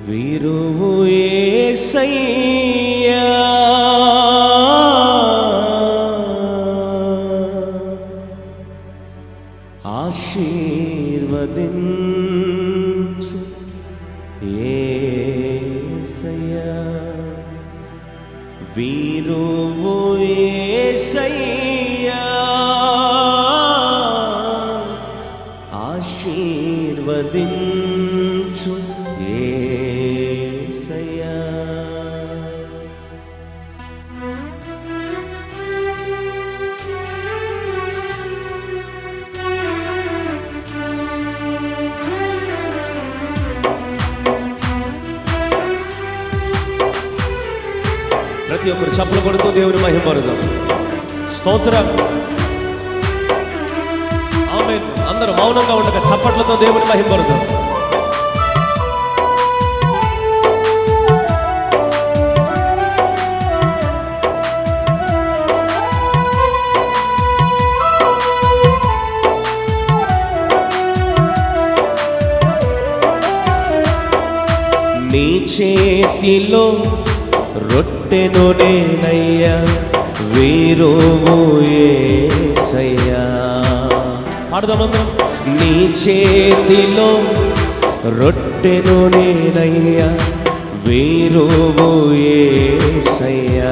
విరువు ఏసయ్యా ఆశీర్వదించు ఏసయ్యా వీరువు ఏసయ్యా ఆశీర్వదించు ఏసయ్యా ప్రతి ఒక్కరు చప్పలు కొడుతూ దేవుని మహిమ పరుదాం స్తోత్రం ఆమేన్ అందరూ మౌనంగా ఉండగా చప్పట్లతో దేవుని మహిమ పరుదాం నీ చేతిలో రొట్టెను నేనయ్యా వీరువు ఏసయ్యా పాడదామందరం నీ చేతిలో రొట్టెను నేనయ్యా వీరువు ఏసయ్యా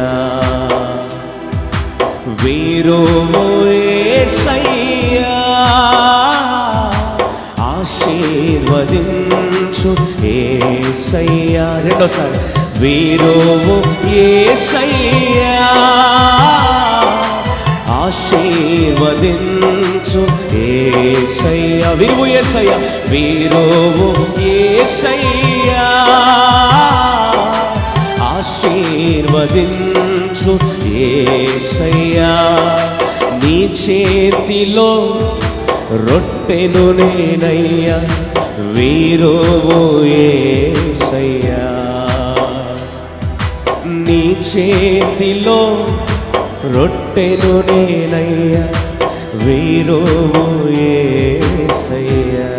వీరువు ఏసయ్యా ఆశీర్వదించు ఏసయ్యా రెండోసారి వీరువు ఏసయ్యా ఆశీర్వదించు ఏసయ్యా వీరువు ఏసయ్యా వీరువు ఏసయ్యా ఆశీర్వదించు ఏసయ్యా నీ చేతిలో రొట్టెను నేనయ్యా వీరువు ఏసయ్యా నీ చేతిలో రొట్టెను నేనయ్యా వీరువు ఏసయ్యా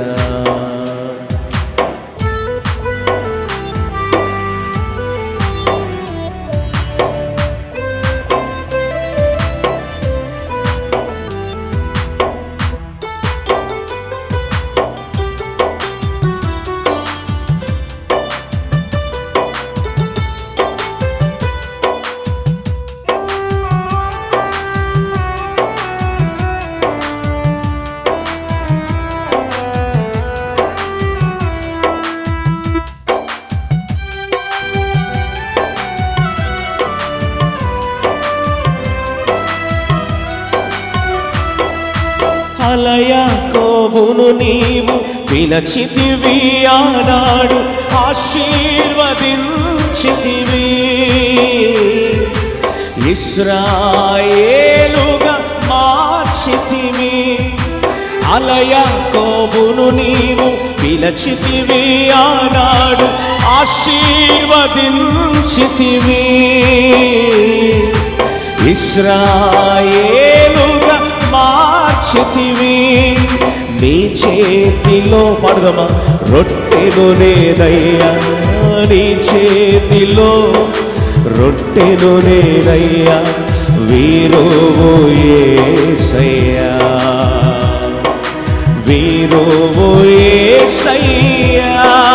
అలయాకోబును నీవు పిలచితివి ఆనాడు ఆశీర్వదించితివి ఇస్రాయేలుగా మార్చితివి అలయాకోబును నీవు పిలచితివి ఆనాడు ఆశీర్వదించితివి ఇస్రాయేలుగా మార్చితివి నీ చేతిలో పడదమా రొట్టెను నేనయ్యా నీ చేతిలో రొట్టెను నేనయ్యా వీరువు ఏసయ్యా వీరువు ఏసయ్యా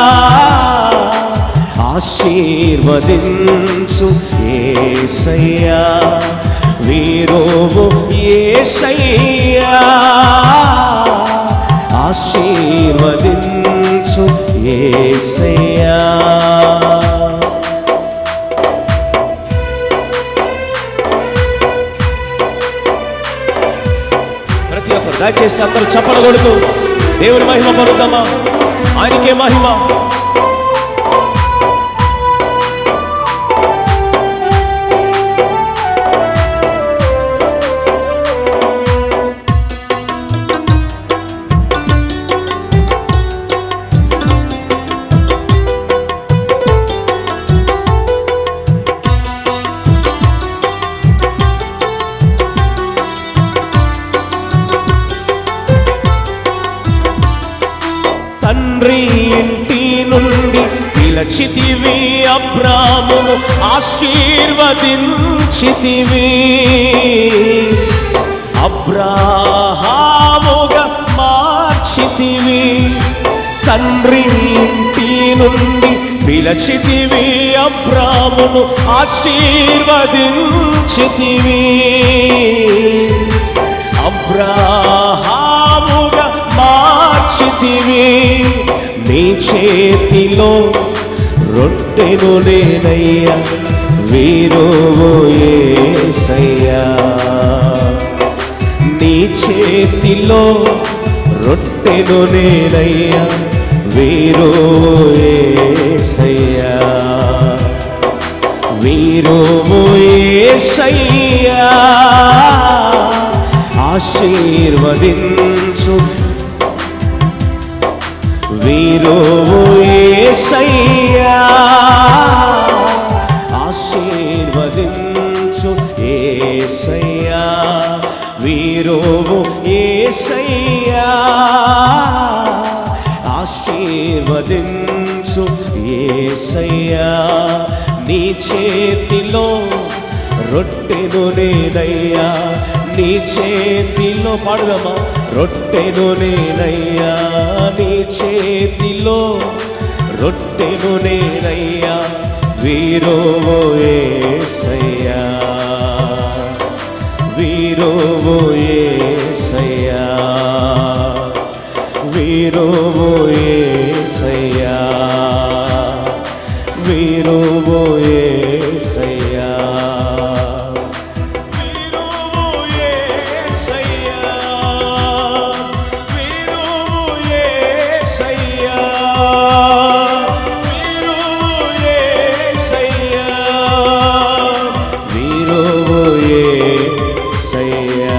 ఆశీర్వదించు ఏసయ్యా వీరోవు ఏసయ్యా ఆశీర్వదించు ఏసయ్యా ప్రతి ఒక్కరు దయచేసి అందరూ చప్పలు కొడుతూ దేవుని మహిమ పలుద్దామా ఆయనకే మహిమ తండ్రి ఇంటి నుండి పిలచితివి అబ్రామును ఆశీర్వదించితివి అబ్రాహాముగా మార్చితివి తండ్రి ఇంటి నుండి పిలచితివి అబ్రామును ఆశీర్వదించితివి అబ్రాహాముగా మార్చితివి నీ చేతిలో రొట్టెను నేనయ్యా వీరువు ఏసయ్యా నీ చేతిలో రొట్టెను నేనయ్యా వీరు ఏసయ్యా వీరు ఏసయ్యా ఆశీర్వదించు వీరు ఏసయ్యా ఆశీర్వదించు ఏసయ్యా వీరు ఏసయ్యా ఆశీర్వదించు ఏసయ్యా నీ చేతిలో రొట్టెను నేనయ్యా నీ చేతిలో పాడుదమ్మా రొట్టెను నేనయ్యా నీ చేతిలో రొట్టెను నేనయ్యా వీరో ఏసయ్యా వీరో ఏసయ్యా వీరో ఏసయ్యా వీరో ఏసయ్యా వీరువు యేసయ్యా వీరువు యేసయ్యా వీరువు యేసయ్యా వీరువు యేసయ్యా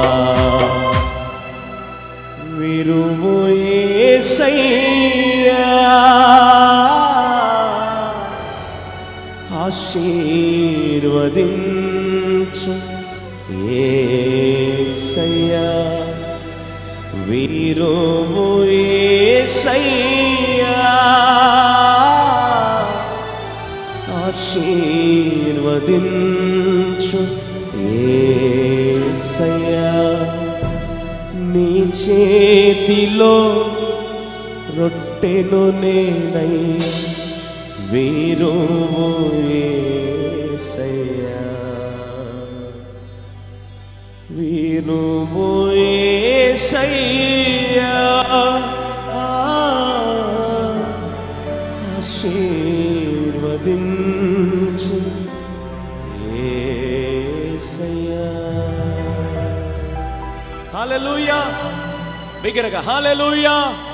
వీరువు యేసయ్యా ఆశీర్వదించు ఏసయ్యా వీరువు ఏసయ్యా ఆశీర్వదించు ఏసయ్యా నీ చేతిలో రొట్టెను నేనయ్యా వీరువు యేసయ్యా వీరువు యేసయ్యా ఆశీర్వదించు యేసయ్యా హల్లెలూయా బిగ్గరగా హల్లెలూయా